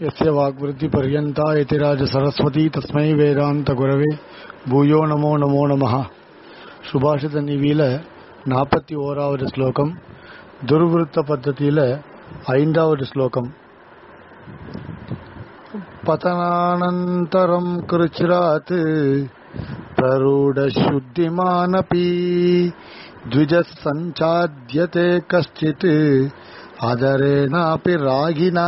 यस्य वाग्वृत्तिपर्यन्ता यतिराजसरस्वती तस्मै வேதாந்தகுரவே பூயோ நமோ நமோ நமः சுபாஷித நிவியில நாற்பத்தி ஓராவது ஸ்லோகம் துர்விருத்த பத்தத்தியில ஐந்தாவது ஸ்லோகம் பதனானந்தரம் கிருச்சிராத் प्ररूढशुद्धिमानपि द्विजः सञ्चाद्यते कश्चित् आदरेणापि रागिना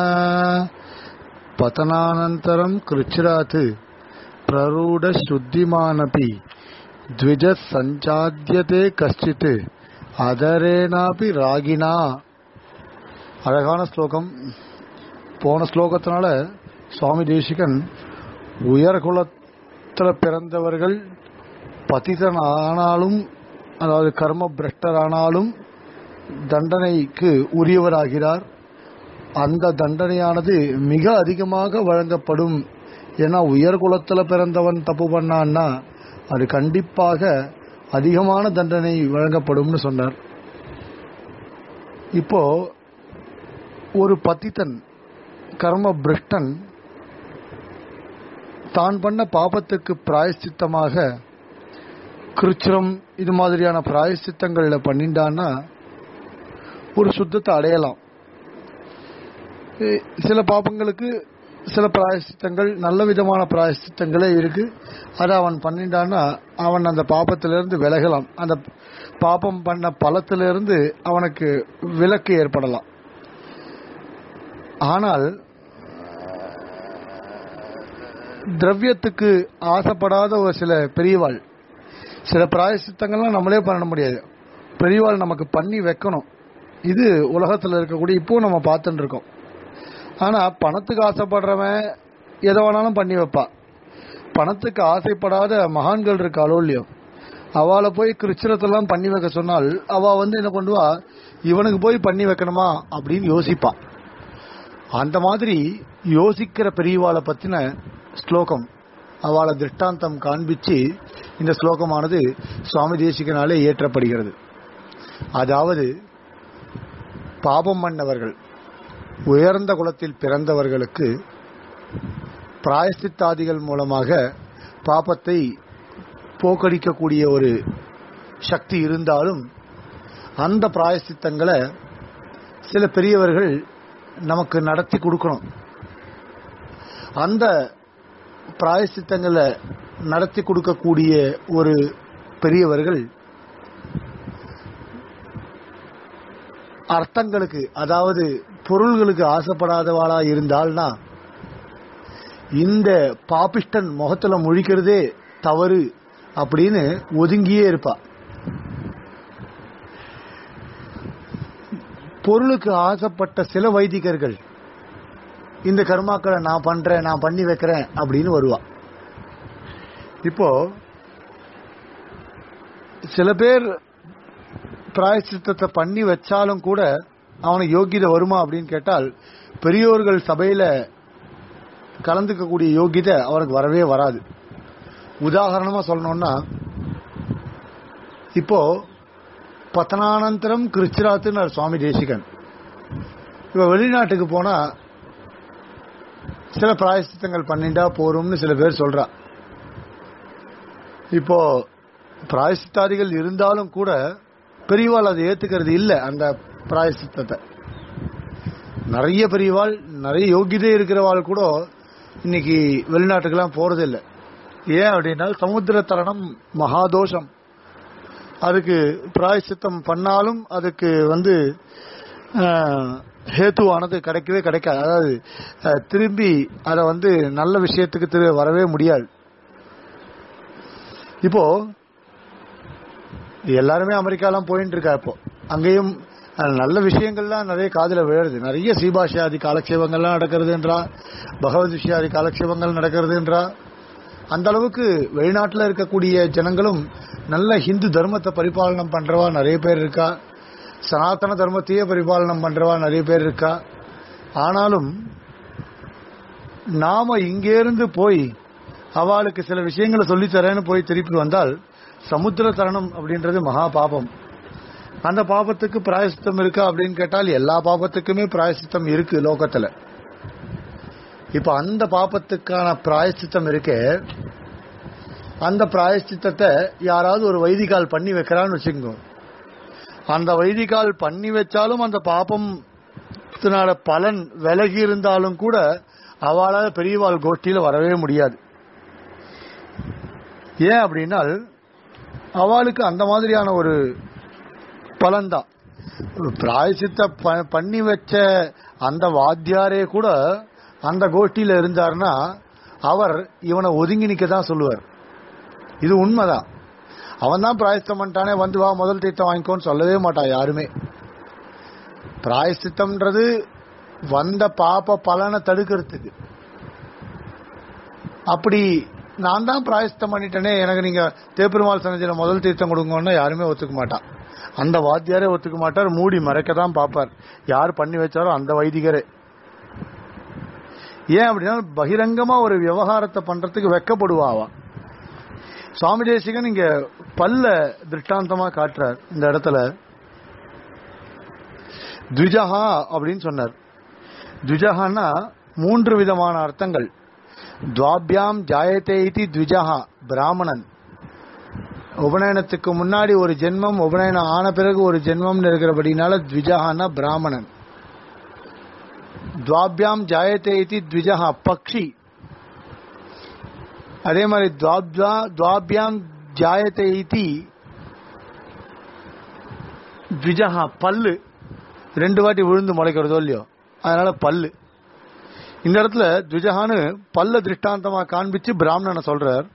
पतनानन्तरम् कृच्छ्रात् प्ररूढशुद्धिमानपि द्विजः सञ्चाद्यते कश्चित् அதரேனாபி ராகினா அழகான ஸ்லோகம் போன ஸ்லோகத்தினால சுவாமி தேசிகன் உயர்குலத்தில் பிறந்தவர்கள் பதிதன் ஆனாலும் அதாவது கர்ம பிரஷ்டரானாலும் தண்டனைக்கு உரியவராகிறார் அந்த தண்டனையானது மிக அதிகமாக வழங்கப்படும் ஏன்னா உயர்குலத்தில் பிறந்தவன் தப்பு பண்ணான்னா அது கண்டிப்பாக அதிகமான தண்டனை வழங்கப்படும்னு சொன்னார் இப்போ ஒரு பதித்தன் கர்ம பிரஷ்டன் தான் பண்ண பாபத்துக்கு பிராயஷ்சித்தமாக கிருச்சிரம் இது மாதிரியான பிராயஷ்சித்தங்கள்ல பண்ணிண்டான்னா ஒரு சுத்தத்தை அடையலாம் சில பாபங்களுக்கு சில பிராயசித்தங்கள் நல்ல விதமான பிராயசித்தங்களே இருக்கு அதை அவன் பண்ணிட்டான்னா அவன் அந்த பாபத்திலிருந்து விலகலாம் அந்த பாபம் பண்ண பலத்திலிருந்து அவனுக்கு விலக்கு ஏற்படலாம் ஆனால் திரவியத்துக்கு ஆசைப்படாத ஒரு சில பெரியவாள் சில பிராயசித்தங்கள்லாம் நம்மளே பண்ண முடியாது பெரியவாள் நமக்கு பண்ணி வைக்கணும் இது உலகத்தில் இருக்கக்கூடிய இப்போ நம்ம பார்த்துட்டு இருக்கோம் ஆனா பணத்துக்கு ஆசைப்படுறவன் எதை வேணாலும் பண்ணி வைப்பா பணத்துக்கு ஆசைப்படாத மகான்கள் இருக்காளோ இல்லையோ அவளை போய் கிருச்சிரத்தெல்லாம் பண்ணி வைக்க சொன்னால் அவ வந்து என்ன பண்ணுவா இவனுக்கு போய் பண்ணி வைக்கணுமா அப்படின்னு யோசிப்பா அந்த மாதிரி யோசிக்கிற பெரியவாளை பத்தின ஸ்லோகம் அவளை திருஷ்டாந்தம் காண்பிச்சு இந்த ஸ்லோகமானது சுவாமி தேசிகனாலே ஏற்றப்படுகிறது அதாவது பாபம் பண்ணவர்கள் உயர்ந்த குலத்தில் பிறந்தவர்களுக்கு பிராயசித்தாதிகள் மூலமாக பாப்பத்தை போக்கடிக்கக்கூடிய ஒரு சக்தி இருந்தாலும் அந்த பிராயசித்தங்களை சில பெரியவர்கள் நமக்கு நடத்தி கொடுக்கணும் அந்த பிராயசித்தங்களை நடத்தி கொடுக்கக்கூடிய ஒரு பெரியவர்கள் அர்த்தங்களுக்கு அதாவது பொருள்களுக்கு ஆசைப்படாதவாளா இருந்தால்னா இந்த பாபிஷ்டன் முகத்துல முழிக்கிறதே தவறு அப்படின்னு ஒதுங்கியே இருப்பா பொருளுக்கு ஆசைப்பட்ட சில வைதிகர்கள் இந்த கர்மாக்களை நான் பண்றேன் நான் பண்ணி வைக்கிறேன் அப்படின்னு வருவா இப்போ சில பேர் பிராயசித்தத்தை பண்ணி வச்சாலும் கூட அவனுக்கு யோகிதை வருமா அப்படின்னு கேட்டால் பெரியோர்கள் சபையில கலந்துக்கக்கூடிய யோகிதை அவனுக்கு வரவே வராது உதாரணமா சொல்லணும்னா இப்போ பத்தனானந்தரம் கிருச்சிராத்துன்னு சுவாமி தேசிகன் இப்ப வெளிநாட்டுக்கு போனா சில பிராயசித்தங்கள் பண்ணிட்டா போறோம்னு சில பேர் சொல்றா இப்போ பிராயசித்தாதிகள் இருந்தாலும் கூட பெரியவாள் அதை ஏத்துக்கிறது இல்லை அந்த பிராயசித்தத்தை நிறைய பெரியவாள் நிறைய யோகியதை இருக்கிறவாள் கூட இன்னைக்கு வெளிநாட்டுக்கெல்லாம் போறது இல்லை ஏன் அப்படின்னா சமுத்திர தரணம் மகாதோஷம் அதுக்கு பிராயசித்தம் பண்ணாலும் அதுக்கு வந்து ஹேத்துவானது கிடைக்கவே கிடைக்காது அதாவது திரும்பி அதை வந்து நல்ல விஷயத்துக்கு திரு வரவே முடியாது இப்போ எல்லாருமே அமெரிக்காலாம் போயிட்டு இருக்கா இப்போ அங்கேயும் நல்ல விஷயங்கள்லாம் நிறைய காதல விழுது நிறைய சீபாஷியாதி காலக்ஷேபங்கள்லாம் நடக்கிறதுன்றா பகவத் விஷயாதி காலக்ஷேபங்கள் நடக்கிறதுன்றா அந்த அளவுக்கு வெளிநாட்டில் இருக்கக்கூடிய ஜனங்களும் நல்ல ஹிந்து தர்மத்தை பரிபாலனம் பண்றவா நிறைய பேர் இருக்கா சனாதன தர்மத்தையே பரிபாலனம் பண்றவா நிறைய பேர் இருக்கா ஆனாலும் நாம இங்கேருந்து போய் அவளுக்கு சில விஷயங்களை சொல்லித்தரேன்னு போய் திருப்பி வந்தால் சமுத்திர தரணம் அப்படின்றது மகா பாபம் அந்த பாபத்துக்கு பிராயசித்தம் இருக்கா அப்படின்னு கேட்டால் எல்லா பாபத்துக்குமே பிராயசித்தம் இருக்கு லோகத்துல இப்ப அந்த பாப்பத்துக்கான பிராயச்சித்தம் இருக்கே அந்த பிராயச்சித்தத்தை யாராவது ஒரு வைதிகால் பண்ணி வைக்கிறான்னு வச்சுக்கோங்க அந்த வைதிகால் பண்ணி வச்சாலும் அந்த பாப்பம் பலன் விலகி இருந்தாலும் கூட அவளால பெரியவாள் கோஷ்டியில வரவே முடியாது ஏன் அப்படின்னா அவளுக்கு அந்த மாதிரியான ஒரு பலன்தான் பிராயசித்த ப- பண்ணி வச்ச அந்த வாத்தியாரே கூட அந்த கோஷ்டியில இருந்தாருன்னா அவர் இவனை ஒதுங்கி நிக்க தான் சொல்லுவார் இது உண்மைதான் அவன் தான் பிராயசித்தம் பண்ணிட்டானே வந்து வா முதல் தீர்த்தம் வாங்கிக்கோன்னு சொல்லவே மாட்டான் யாருமே பிராயசித்தம்ன்றது வந்த பாப்ப பலனை தடுக்கிறதுக்கு அப்படி நான் தான் பிராயசித்தம் பண்ணிட்டேனே எனக்கு நீங்க தேப்பெருமாள் சன்னதியில முதல் தீர்த்தம் கொடுங்கன்னா யாருமே ஒத்துக்க மாட்டான் அந்த வாத்தியாரே ஒத்துக்க மாட்டார் மூடி மறைக்க தான் பார்ப்பார் யார் பண்ணி வச்சாரோ அந்த வைதிகரே ஏன் அப்படின்னா பகிரங்கமா ஒரு விவகாரத்தை பண்றதுக்கு வெக்கப்படுவா அவ சுவாமி தேசிகன் இங்க பல்ல திருஷ்டாந்தமா காட்டுறார் இந்த இடத்துல த்விஜஹா அப்படின்னு சொன்னார் த்விஜஹான்னா மூன்று விதமான அர்த்தங்கள் துவாபியாம் ஜாயத்தே இதி த்விஜஹா பிராமணன் உபநயனத்துக்கு முன்னாடி ஒரு ஜென்மம் உபநயனம் ஆன பிறகு ஒரு ஜென்மம்னு இருக்கிறபடினால த்விஜஹான்னா பிராமணன் துவாபியாம் ஜாயத்தே இதி த்விஜஹா பக்ஷி அதே மாதிரி துவாப்யா துவாபியாம் ஜாயத்தே இதி த்விஜஹா பல்லு ரெண்டு வாட்டி விழுந்து முளைக்கிறதோ இல்லையோ அதனால பல்லு இந்த இடத்துல த்விஜஹான்னு பல்ல திருஷ்டாந்தமா காண்பிச்சு பிராமணனை சொல்றார்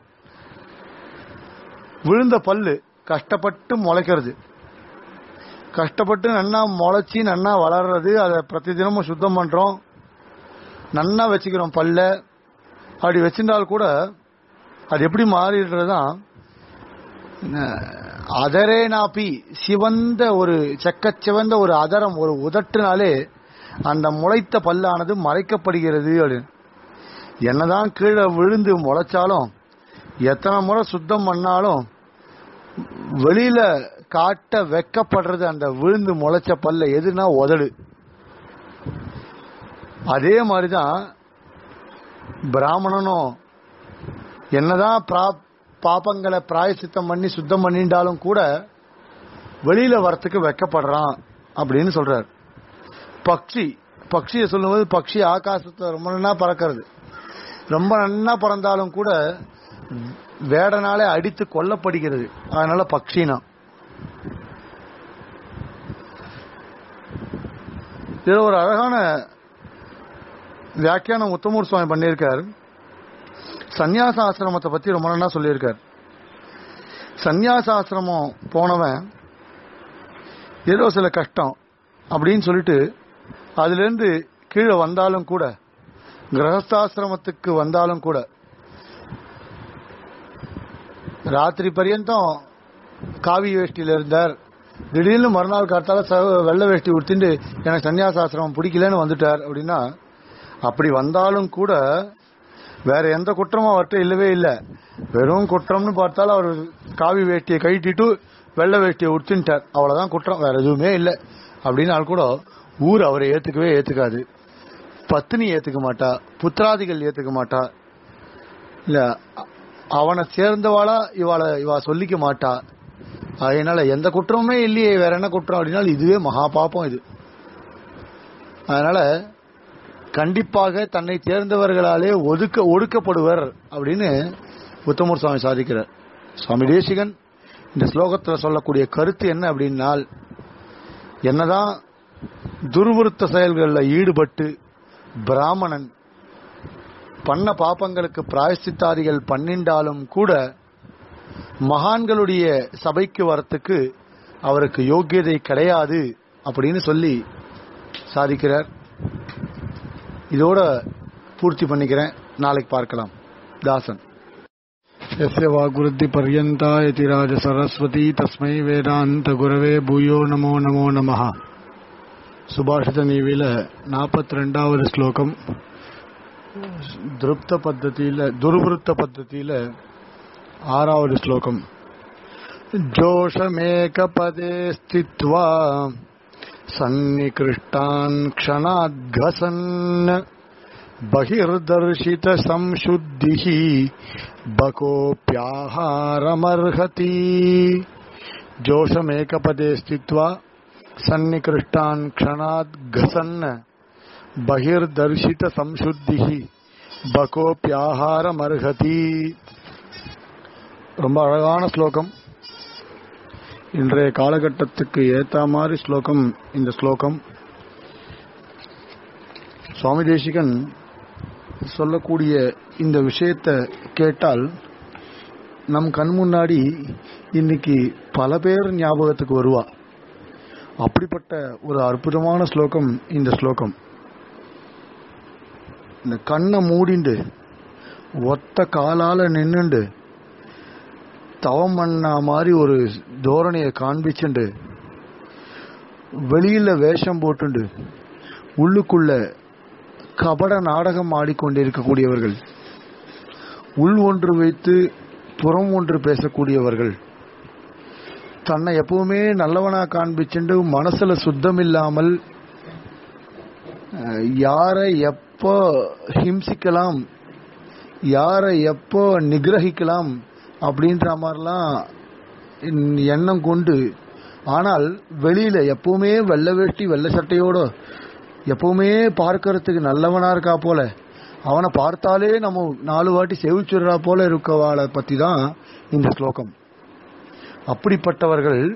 விழுந்த பல்லு கஷ்டப்பட்டு முளைக்கிறது கஷ்டப்பட்டு நன்னா முளைச்சி நன்னா வளர்றது அதை பிரதி தினமும் சுத்தம் பண்றோம் நன்னா வச்சுக்கிறோம் பல்ல அப்படி வச்சிருந்தால் கூட அது எப்படி மாறிடுறதுதான் அதரே நாப்பி சிவந்த ஒரு செக்கச் சிவந்த ஒரு அதரம் ஒரு உதட்டுனாலே அந்த முளைத்த பல்லானது மறைக்கப்படுகிறது அப்படின்னு என்னதான் கீழே விழுந்து முளைச்சாலும் எத்தனை முறை சுத்தம் பண்ணாலும் வெளியில காட்ட வெக்கப்படுறது அந்த விழுந்து முளைச்ச பல்ல எதுனா உதடு அதே மாதிரிதான் பிராமணனும் என்னதான் பிரா- பாப்பங்களை பிராயசித்தம் பண்ணி சுத்தம் பண்ணிட்டாலும் கூட வெளியில வரத்துக்கு வெக்கப்படுறான் அப்படின்னு சொல்றார் பக்ஷி பக்ஷியை சொல்லும்போது பக்ஷி ஆகாசத்துல ரொம்ப நன்னா பறக்கிறது ரொம்ப நன்னா பறந்தாலும் கூட வேடனாலே அடித்து கொல்லப்படுகிறது அதனால பக்ஷினா இதுல ஒரு அழகான வியாக்கியானம் உத்தமூர் சுவாமி பண்ணியிருக்கார் சந்நியாச ஆசிரமத்தை பத்தி ரொம்ப நல்லா சொல்லியிருக்கார் சந்நியாச ஆசிரமம் போனவன் ஏதோ சில கஷ்டம் அப்படின்னு சொல்லிட்டு அதுல இருந்து கீழே வந்தாலும் கூட கிரகஸ்தாசிரமத்துக்கு வந்தாலும் கூட ராத்திரி பர்யந்தம் காவி வேஷ்டியில இருந்தார் திடீர்னு மறுநாள் காத்தால ச- வெள்ளை வேஷ்டி உடுத்திட்டு எனக்கு சன்னியாசாசிரமம் பிடிக்கலன்னு வந்துட்டார் அப்படின்னா அப்படி வந்தாலும் கூட வேற எந்த குற்றமும் அவர்கிட்ட இல்லவே இல்லை வெறும் குற்றம்னு பார்த்தாலும் அவர் காவி வேஷ்டியை கழட்டிட்டு வெள்ளை வேஷ்டியை உடுத்தின்ட்டார் அவ்வளவுதான் குற்றம் வேற எதுவுமே இல்லை அப்படின்னால் கூட ஊர் அவரை ஏத்துக்கவே ஏத்துக்காது பத்தினி ஏத்துக்க மாட்டா புத்திராதிகள் ஏத்துக்க மாட்டா இல்ல அ- அவனை சேர்ந்தவாளா இவாள இவா சொல்லிக்க மாட்டா அதனால எந்த குற்றமுமே இல்லையே வேற என்ன குற்றம் அப்படின்னா இதுவே மகா பாப்பம் இது அதனால கண்டிப்பாக தன்னை சேர்ந்தவர்களாலே ஒதுக்க ஒடுக்கப்படுவர் அப்படின்னு உத்தமூர் சுவாமி சாதிக்கிறார் சுவாமி தேசிகன் இந்த ஸ்லோகத்தில் சொல்லக்கூடிய கருத்து என்ன அப்படின்னால் என்னதான் துர்விருத்த செயல்களில் ஈடுபட்டு பிராமணன் பண்ண பாப்பங்களுக்கு பிராயசித்தாதிகள் பண்ணிண்டாலும் கூட மகான்களுடைய சபைக்கு வரத்துக்கு அவருக்கு யோக்கியதை கிடையாது அப்படின்னு சொல்லி சாதிக்கிறார் இதோட பூர்த்தி பண்ணிக்கிறேன் நாளைக்கு பார்க்கலாம் தாசன் यस्य वाग्वृद्धिपर्यन्ता इति राजसरस्वती तस्मै वेदान्तगुरवे भूयो नमो नमो नमः சுபாஷித நீவில நாற்பத்தி ரெண்டாவது ஸ்லோகம் திருப்த பத்ததியில துர்விருத்த பத்ததியில ஆறாவது ஸ்லோகம் ஜோஷமேகபதே ஸ்தித்வா சந்நிகிருஷ்டான் க்ஷணாத்கசன் बहिर्दर्शित संशुद्धिः बकोऽप्याहारमर्हति जोषमेकपदे स्थित्वा सन्निकृष्टान् क्षणात् घसन् बहिर्दर्शित संशुद्धिः பகோப்பியாகாரமர்ஹதி ரொம்ப அழகான ஸ்லோகம் இன்றைய காலகட்டத்துக்கு ஏத்த மாதிரி ஸ்லோகம் இந்த ஸ்லோகம் சுவாமி தேசிகன் சொல்லக்கூடிய இந்த விஷயத்தை கேட்டால் நம் கண் முன்னாடி இன்னைக்கு பல பேர் ஞாபகத்துக்கு வருவா அப்படிப்பட்ட ஒரு அற்புதமான ஸ்லோகம் இந்த ஸ்லோகம் இந்த கண்ணை மூடிண்டு ஒத்த காலால நின்னுண்டு தவம் பண்ண மாதிரி ஒரு தோரணையை காண்பிச்சுண்டு வெளியில வேஷம் போட்டுண்டு உள்ளுக்குள்ள கபட நாடகம் ஆடிக்கொண்டிருக்கக்கூடியவர்கள் உள் ஒன்று வைத்து புறம் ஒன்று பேசக்கூடியவர்கள் தன்னை எப்பவுமே நல்லவனா காண்பிச்சுண்டு மனசுல சுத்தம் இல்லாமல் அஹ், யாரை எப்போ ஹிம்சிக்கலாம் யாரை எப்போ நிகிரகிக்கலாம் அப்படின்ற மாதிரிலாம் என்- எண்ணம் கொண்டு ஆனால் வெளியில எப்பவுமே வெள்ளை வேஷ்டி வெள்ளை சட்டையோட எப்பவுமே பார்க்கறதுக்கு நல்லவனா இருக்கா போல அவனை பார்த்தாலே நம்ம நாலு வாட்டி செவிச்சுடுறா போல இருக்கவாளை பத்தி தான் இந்த ஸ்லோகம் அப்படிப்பட்டவர்கள்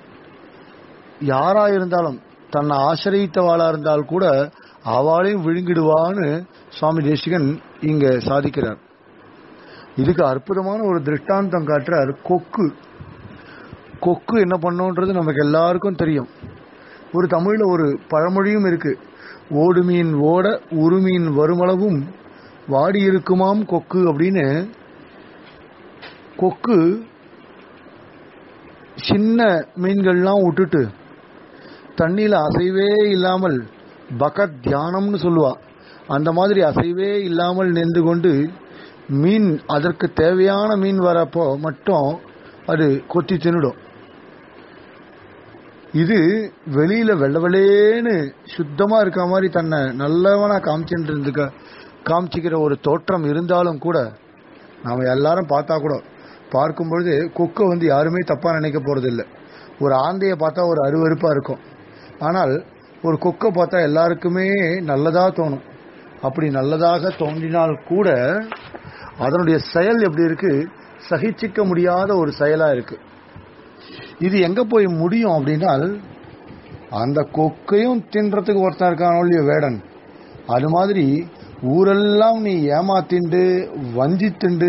யாரா இருந்தாலும் தன்னை ஆசிரியத்தவாளா இருந்தால் கூட அவளையும் விழுங்கிடுவான்னு சுவாமி தேசிகன் இங்க சாதிக்கிறார் இதுக்கு அற்புதமான ஒரு திருஷ்டாந்தம் காட்டுறார் கொக்கு கொக்கு என்ன பண்ணுன்றது நமக்கு எல்லாருக்கும் தெரியும் ஒரு தமிழ்ல ஒரு பழமொழியும் இருக்கு ஓடு மீன் ஓட உருமீன் வருமளவும் வாடி இருக்குமாம் கொக்கு அப்படின்னு கொக்கு சின்ன மீன்கள்லாம் விட்டுட்டு தண்ணியில அசைவே இல்லாமல் பகத் தியானம்னு சொல்லுவா அந்த மாதிரி அசைவே இல்லாமல் நின்று கொண்டு மீன் அதற்கு தேவையான மீன் வரப்போ மட்டும் அது கொத்தி தின்னுடும் இது வெளியில வெள்ளை வெள்ளேன்னு சுத்தமா இருக்க மாதிரி தன்னை நல்லவனா காமிச்சுட்டு இருந்துக்க காமிச்சிக்கிற ஒரு தோற்றம் இருந்தாலும் கூட நாம எல்லாரும் பார்த்தா கூட பார்க்கும் பொழுது கொக்கை வந்து யாருமே தப்பா நினைக்க போறது இல்ல ஒரு ஆந்தையை பார்த்தா ஒரு அருவருப்பா இருக்கும் ஆனால் ஒரு கொக்கை பார்த்தா எல்லாருக்குமே நல்லதா தோணும் அப்படி நல்லதாக தோன்றினால் கூட அதனுடைய செயல் எப்படி இருக்கு சகிச்சிக்க முடியாத ஒரு செயலா இருக்கு இது எங்க போய் முடியும் அப்படின்னால் அந்த கொக்கையும் தின்றதுக்கு ஒருத்தன் இருக்கானோ இல்லையோ வேடன் அது மாதிரி ஊரெல்லாம் நீ ஏமாத்திண்டு வஞ்சித்துண்டு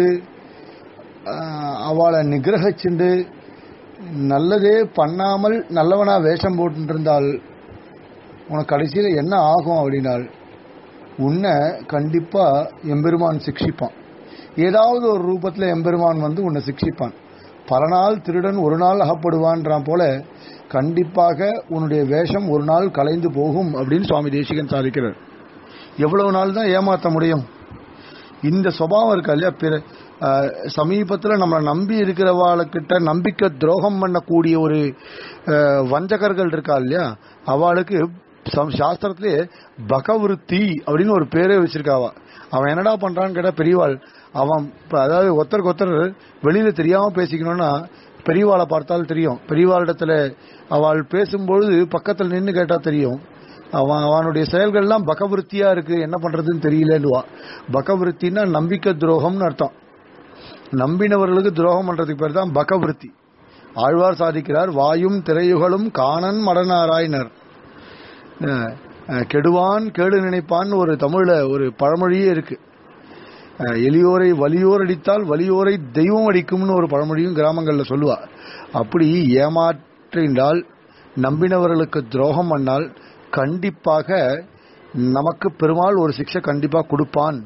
ஆஹ், அவளை நிகிரகிச்சுண்டு நல்லதே பண்ணாமல் நல்லவனா வேஷம் போட்டு இருந்தால் உனக்கு கடைசியில என்ன ஆகும் அப்படின்னால் உன்னை கண்டிப்பா எம்பெருமான் சிக்ஷிப்பான் ஏதாவது ஒரு ரூபத்துல எம்பெருமான் வந்து உன்னை சிக்ஷிப்பான் பல நாள் திருடன் ஒரு நாள் அகப்படுவான்றான் போல கண்டிப்பாக உன்னுடைய வேஷம் ஒரு நாள் கலைந்து போகும் அப்படின்னு சுவாமி தேசிகன் சாதிக்கிறார் எவ்வளவு நாள் தான் ஏமாத்த முடியும் இந்த சுபாவம் இருக்கா இல்லையா பிற அஹ், சமீபத்துல நம்மளை நம்பி இருக்கிறவாளுக்கிட்ட நம்பிக்கை துரோகம் பண்ணக்கூடிய ஒரு அஹ், வஞ்சகர்கள் இருக்கா இல்லையா அவளுக்கு சம்- சாஸ்திரத்திலே பகவிருத்தி அப்படின்னு ஒரு பேரே வச்சிருக்காவா அவன் என்னடா பண்றான்னு கேட்டா பெரியவாள் அவன் இப்ப அதாவது ஒருத்தருக்கு ஒருத்தர் வெளியில தெரியாம பேசிக்கணும்னா பெரியவாளை பார்த்தால் தெரியும் பெரியவாளிடத்துல அவள் பேசும்பொழுது பக்கத்துல நின்னு கேட்டா தெரியும் அவன் அவனுடைய செயல்கள்லாம் பகவிருத்தியா இருக்கு என்ன பண்றதுன்னு தெரியலன்னுவா பகவிருத்தின்னா நம்பிக்கை துரோகம்னு அர்த்தம் நம்பினவர்களுக்கு துரோகம் பண்றதுக்கு பேர் தான் பகவிருத்தி ஆழ்வார் சாதிக்கிறார் வாயும் திரையுகளும் காணன் மடனாராயினர் அஹ், அஹ், கெடுவான் கேடு நினைப்பான்னு ஒரு தமிழ்ல ஒரு பழமொழியே இருக்கு அஹ், எளியோரை வலியோர் அடித்தால் வலியோரை தெய்வம் அடிக்கும்னு ஒரு பழமொழியும் கிராமங்கள்ல சொல்லுவா அப்படி ஏமாற்றினால் நம்பினவர்களுக்கு துரோகம் பண்ணால் கண்டிப்பாக நமக்கு பெருமாள் ஒரு சிக்ஷை கண்டிப்பா கொடுப்பான்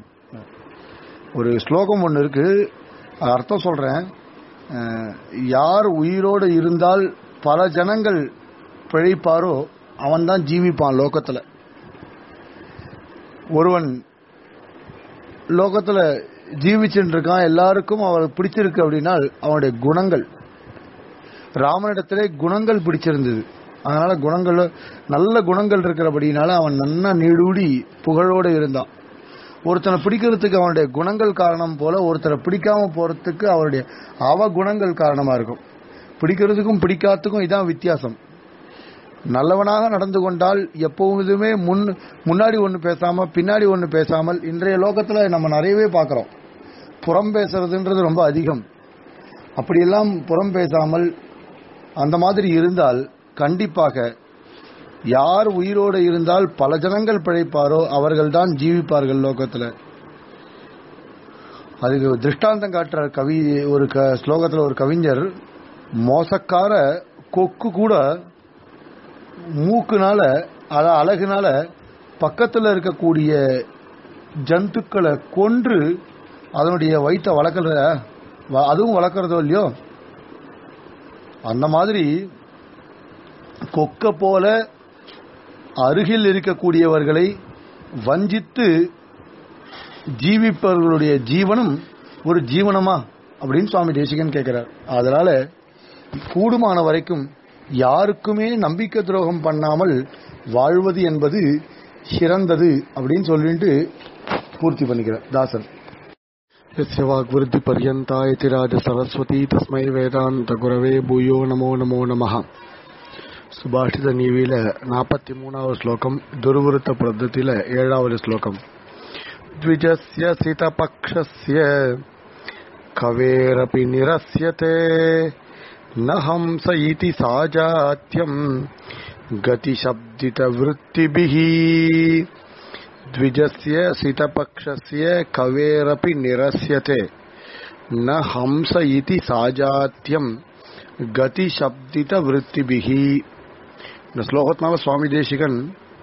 ஒரு ஸ்லோகம் ஒன்று இருக்கு அது அர்த்தம் சொல்றேன் அஹ், யார் உயிரோடு இருந்தால் பல ஜனங்கள் பிழைப்பாரோ அவன் தான் ஜீவிப்பான் லோகத்துல ஒருவன் லோகத்துல ஜீவிச்சுட்டு இருக்கான் எல்லாருக்கும் அவனுக்கு பிடிச்சிருக்கு அப்படின்னா அவனுடைய குணங்கள் ராமனிடத்திலே குணங்கள் பிடிச்சிருந்தது அதனால குணங்கள் நல்ல குணங்கள் இருக்கிறபடினால அவன் நன்னா நீடூடி புகழோடு இருந்தான் ஒருத்தனை பிடிக்கிறதுக்கு அவனுடைய குணங்கள் காரணம் போல ஒருத்தரை பிடிக்காம போறதுக்கு அவருடைய அவ குணங்கள் காரணமா இருக்கும் பிடிக்கிறதுக்கும் பிடிக்காததுக்கும் இதான் வித்தியாசம் நல்லவனாக நடந்து கொண்டால் எப்பொழுதுமே முன் முன்னாடி ஒன்று பேசாம பின்னாடி ஒன்று பேசாமல் இன்றைய லோகத்துல நம்ம நிறையவே பார்க்கிறோம் புறம் பேசுறதுன்றது ரொம்ப அதிகம் அப்படியெல்லாம் புறம் பேசாமல் அந்த மாதிரி இருந்தால் கண்டிப்பாக யார் உயிரோடு இருந்தால் பல ஜனங்கள் பிழைப்பாரோ அவர்கள்தான் ஜீவிப்பார்கள் லோகத்துல அதுக்கு திருஷ்டாந்தம் காட்டுற கவி ஒரு க ஸ்லோகத்துல ஒரு கவிஞர் மோசக்கார கொக்கு கூட மூக்குனால அத அழகுனால பக்கத்துல இருக்கக்கூடிய ஜந்துக்களை கொன்று அதனுடைய வயிற்ற வளர்க்கற வ- அதுவும் வளர்க்கறதோ இல்லையோ அந்த மாதிரி கொக்க போல அருகில் இருக்கக்கூடியவர்களை வஞ்சித்து ஜீவிப்பவர்களுடைய ஜீவனம் ஒரு ஜீவனமா அப்படின்னு சுவாமி தேசிகன் கேட்கிறார் அதனால கூடுமான வரைக்கும் யாருக்குமே நம்பிக்கை துரோகம் பண்ணாமல் வாழ்வது என்பது சிறந்தது அப்படின்னு சொல்லிட்டு பூர்த்தி பண்ணிக்கிறார் தாசன் यस्य वाग्वृद्धिपर्यन्ता इति राजसरस्वती तस्मै वेदान्तगुरवे भूयो नमो नमो நமः சுபாஷித நீவில நாற்பத்தி மூணாவது ஸ்லோகம் துருவிருத்த பద్ధతిல ஏழாவது ஸ்லோகம் द्विजस्य सितपक्षस्य कवेरपि निरस्यते न हंस इति साजात्यम् गतिशब्दितवृत्तिभिः द्विजस्य सितपक्षस्य कवेरपि निरस्यते न हंस इति साजात्यम् गतिशब्दितवृत्तिभिः இந்த ஸ்லோகத்தினால சுவாமி தேசிகன்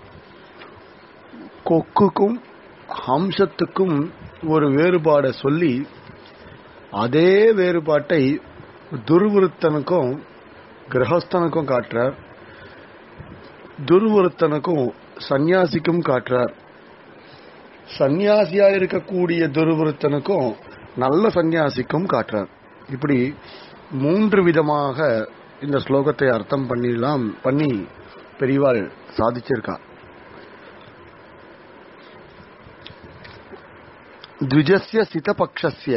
கொக்குக்கும் ஹம்சத்துக்கும் ஒரு வேறுபாடை சொல்லி அதே வேறுபாட்டை துர்விருத்தனுக்கும் கிரகஸ்தனுக்கும் காட்டுறார் துர்விருத்தனுக்கும் சந்நியாசிக்கும் காட்டுறார் சந்நியாசியா இருக்கக்கூடிய துர்விருத்தனுக்கும் நல்ல சந்நியாசிக்கும் காட்டுறார் இப்படி மூன்று விதமாக இந்த ஸ்லோகத்தை அர்த்தம் பண்ணிடலாம் பண்ணி பெரியவாள் சாதிச்சிருக்கா द्विजस्य சிதபக்ஷஸ்ய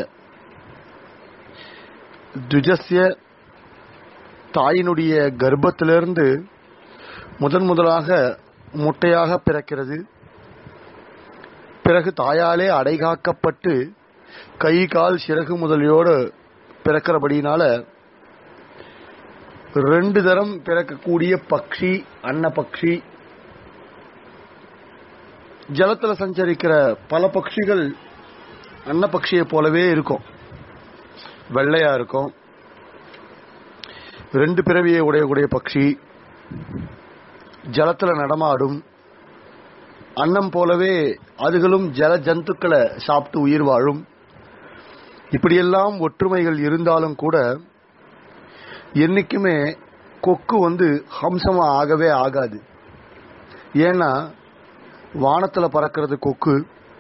द्विजस्य தாயினுடைய கர்ப்பத்திலிருந்து முதன் முதலாக முட்டையாக பிறக்கிறது பிறகு தாயாலே அடைகாக்கப்பட்டு கை கால் சிறகு முதலியோடு பிறக்கிறபடினால ரெண்டு தரம் பிறக்கக்கூடிய பக்ஷி அன்ன பக்ஷி ஜலத்துல சஞ்சரிக்கிற பல பட்சிகள் அன்ன பட்சியை போலவே இருக்கும் வெள்ளையா இருக்கும் ரெண்டு பிறவியை உடையக்கூடிய பட்சி ஜலத்துல நடமாடும் அன்னம் போலவே அதுகளும் ஜல ஜந்துக்களை சாப்பிட்டு உயிர் வாழும் இப்படியெல்லாம் ஒற்றுமைகள் இருந்தாலும் கூட என்னைக்குமே கொக்கு வந்து ஹம்சமா ஆகவே ஆகாது ஏன்னா வானத்துல பறக்கிறது கொக்கு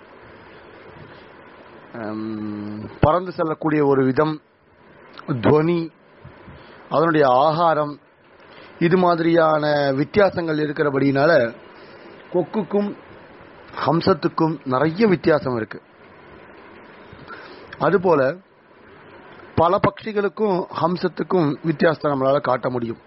ஹம், பறந்து செல்லக்கூடிய ஒரு விதம் துவனி அதனுடைய ஆகாரம் இது மாதிரியான வித்தியாசங்கள் இருக்கிறபடினால கொக்குக்கும் ஹம்சத்துக்கும் நிறைய வித்தியாசம் இருக்கு அதுபோல பல பட்சிகளுக்கும் ஹம்சத்துக்கும் வித்தியாசத்தை நம்மளால காட்ட முடியும்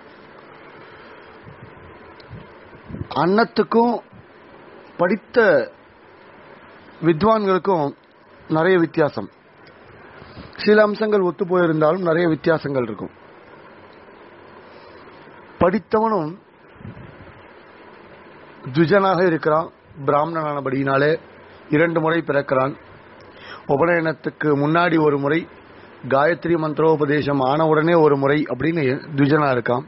அன்னத்துக்கும் படித்த வித்வான்களுக்கும் நிறைய வித்தியாசம் சில அம்சங்கள் ஒத்து போயிருந்தாலும் நிறைய வித்தியாசங்கள் இருக்கும் படித்தவனும் துஜனாக இருக்கிறான் பிராமணனானபடியினாலே இரண்டு முறை பிறக்கிறான் உபநயனத்துக்கு முன்னாடி ஒரு முறை காயத்ரி மந்திரோபதேசம் ஆன உடனே ஒரு முறை அப்படின்னு துஜனா இருக்கான்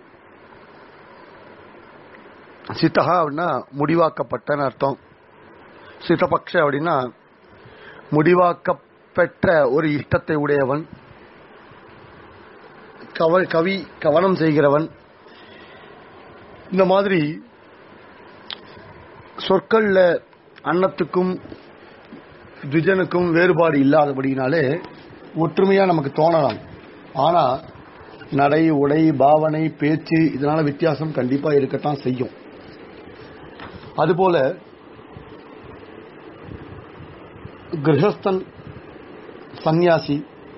சித்தகா அப்படின்னா முடிவாக்கப்பட்டன்னு அர்த்தம் சித்தபக்ஷ அப்படின்னா முடிவாக்கப்பெற்ற ஒரு இஷ்டத்தை உடையவன் கவ கவி கவனம் செய்கிறவன் இந்த மாதிரி சொற்கள்ல அன்னத்துக்கும் துஜனுக்கும் வேறுபாடு இல்லாதபடினாலே ஒற்றுமையா நமக்கு தோணலாம் ஆனா நடை உடை பாவனை பேச்சு இதனால வித்தியாசம் கண்டிப்பா இருக்கத்தான் செய்யும் அதுபோல கிரகஸ்தன் சந்நியாசி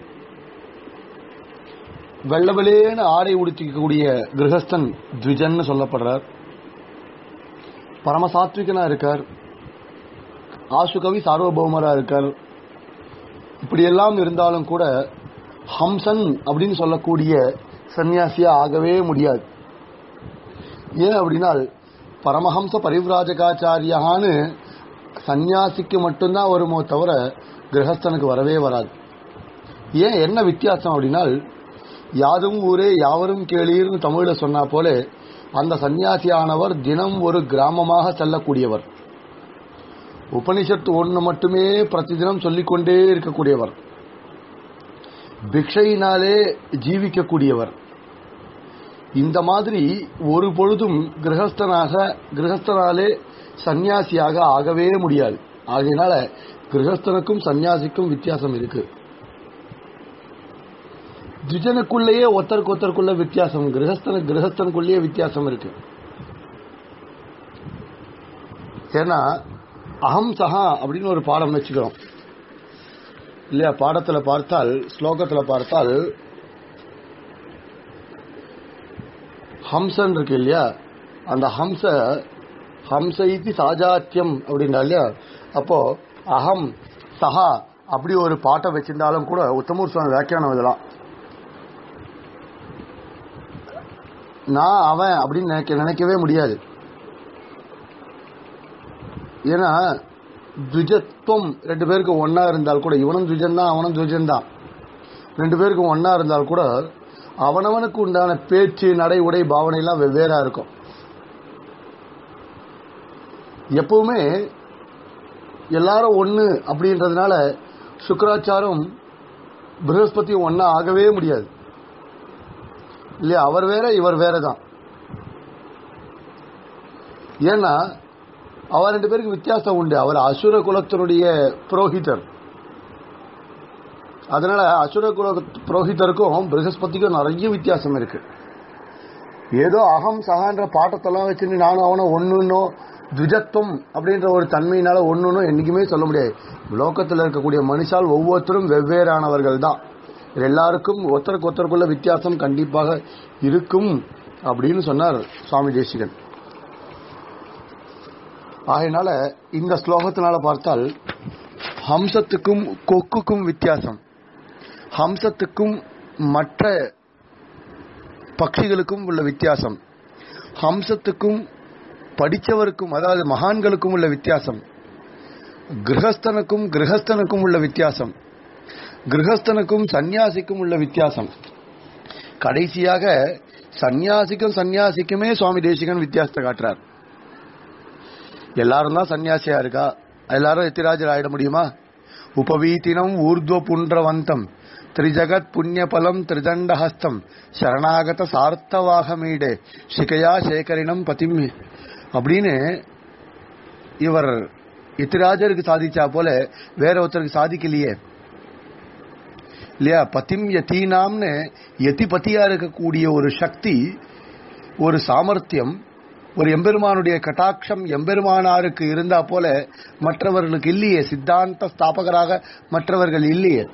வெள்ளவெளேன்னு ஆடை உடுத்திக்கக்கூடிய கிரகஸ்தன் த்விஜன்னு சொல்லப்படுறார் பரமசாத்விகனா இருக்கார் ஆசுகவி சார்வபௌமரா இருக்கார் இப்படியெல்லாம் இருந்தாலும் கூட ஹம்சன் அப்படின்னு சொல்லக்கூடிய சன்னியாசியா ஆகவே முடியாது ஏன் அப்படின்னா பரமஹம்ச பரிவிராஜகாச்சாரியான்னு சன்னியாசிக்கு மட்டும்தான் வருமோ தவிர கிரகஸ்தனுக்கு வரவே வராது ஏன் என்ன வித்தியாசம் அப்படின்னா யாதும் ஊரே யாவரும் கேளீர்னு தமிழ்ல சொன்னா போல அந்த சன்னியாசியானவர் தினம் ஒரு கிராமமாக செல்லக்கூடியவர் உபனிஷத்து ஒன்று மட்டுமே பிரதிதினம் சொல்லிக்கொண்டே இருக்கக்கூடியவர் பிக்ஷையினாலே ஜீவிக்கக்கூடியவர் இந்த மாதிரி ஒரு பொழுதும் கிரகஸ்தனாக கிரகஸ்தனாலே சந்நியாசியாக ஆகவே முடியாது ஆகையினால கிரகஸ்தனுக்கும் சந்நியாசிக்கும் வித்தியாசம் இருக்கு துஜனுக்குள்ளேயே ஒருத்தருக்கு ஒருத்தருக்குள்ள வித்தியாசம் கிரகஸ்தன கிரகஸ்தனுக்குள்ளேயே வித்தியாசம் இருக்கு ஏன்னா அகம் சஹா அப்படின்னு ஒரு பாடம் வச்சுக்கிறோம் இல்லையா பாடத்துல பார்த்தால் ஸ்லோகத்துல பார்த்தால் ஹம்சன் இருக்கு இல்லையா அந்த ஹம்ச ஹம்ச இது சாஜாத்தியம் அப்படின்னா இல்லையா அப்போ அகம் சஹா அப்படி ஒரு பாட்டை வச்சிருந்தாலும் கூட உத்தமூர் சுவாமி வியாக்கியானம் இதெல்லாம் நான் அவன் அப்படின்னு நினைக்க நினைக்கவே முடியாது ஏன்னா துஜத்துவம் ரெண்டு பேருக்கு ஒன்னா இருந்தால் கூட இவனும் துஜன் தான் அவனும் துஜன் தான் ரெண்டு பேருக்கும் ஒன்னா இருந்தால் கூட அவனவனுக்கு உண்டான பேச்சு நடை உடை பாவனை எல்லாம் வெவ்வேறா இருக்கும் எப்பவுமே எல்லாரும் ஒண்ணு அப்படின்றதுனால சுக்கராச்சாரம் பிரகஸ்பதியும் ஒன்னா ஆகவே முடியாது இல்லையா அவர் வேற இவர் வேற தான் ஏன்னா அவர் ரெண்டு பேருக்கு வித்தியாசம் உண்டு அவர் அசுர குலத்தினுடைய புரோஹிதர் அதனால அசுர குல புரோஹிதருக்கும் பிரகஸ்பதிக்கும் நிறைய வித்தியாசம் இருக்கு ஏதோ அகம் சகான்ற பாட்டத்தெல்லாம் வச்சுட்டு நானும் அவனும் ஒன்னுன்னோ துஜத்துவம் அப்படின்ற ஒரு தன்மையினால ஒன்னுன்னு என்னைக்குமே சொல்ல முடியாது லோகத்தில் இருக்கக்கூடிய மனுஷால் ஒவ்வொருத்தரும் வெவ்வேறானவர்கள் தான் எல்லாருக்கும் ஒருத்தருக்கு ஒருத்தருக்குள்ள வித்தியாசம் கண்டிப்பாக இருக்கும் அப்படின்னு சொன்னார் சுவாமி தேசிகன் ஆகையினால இந்த ஸ்லோகத்தினால பார்த்தால் ஹம்சத்துக்கும் கொக்குக்கும் வித்தியாசம் ஹம்சத்துக்கும் மற்ற பட்சிகளுக்கும் உள்ள வித்தியாசம் ஹம்சத்துக்கும் படித்தவருக்கும் அதாவது மகான்களுக்கும் உள்ள வித்தியாசம் கிரகஸ்தனுக்கும் கிரகஸ்தனுக்கும் உள்ள வித்தியாசம் கிரகஸ்தனுக்கும் சந்நியாசிக்கும் உள்ள வித்தியாசம் கடைசியாக சந்நியாசிக்கும் சந்நியாசிக்குமே சுவாமி தேசிகன் வித்தியாசத்தை காட்டுறார் எல்லாரும் தான் சன்னியாசியா இருக்கா எல்லாரும் எத்திராஜர் ஆயிட முடியுமா உபவீத்தினம் ஊர்துவ புன்றவந்தம் திரிஜகத் புண்ணியபலம் திரிதண்டஹஸ்தம் சரணாகத சார்த்தவாகமீடே சிகையா சேகரினம் பதிம் அப்படின்னு இவர் எத்திராஜருக்கு சாதிச்சா போல வேற ஒருத்தருக்கு சாதிக்கலையே இல்லையா பதிம் யத்தீனாம்னு யதிபதியா இருக்கக்கூடிய ஒரு சக்தி ஒரு சாமர்த்தியம் ஒரு எம்பெருமானுடைய கட்டாட்சம் எம்பெருமானாருக்கு இருந்தா போல மற்றவர்களுக்கு இல்லையே சித்தாந்த ஸ்தாபகராக மற்றவர்கள் இல்லையே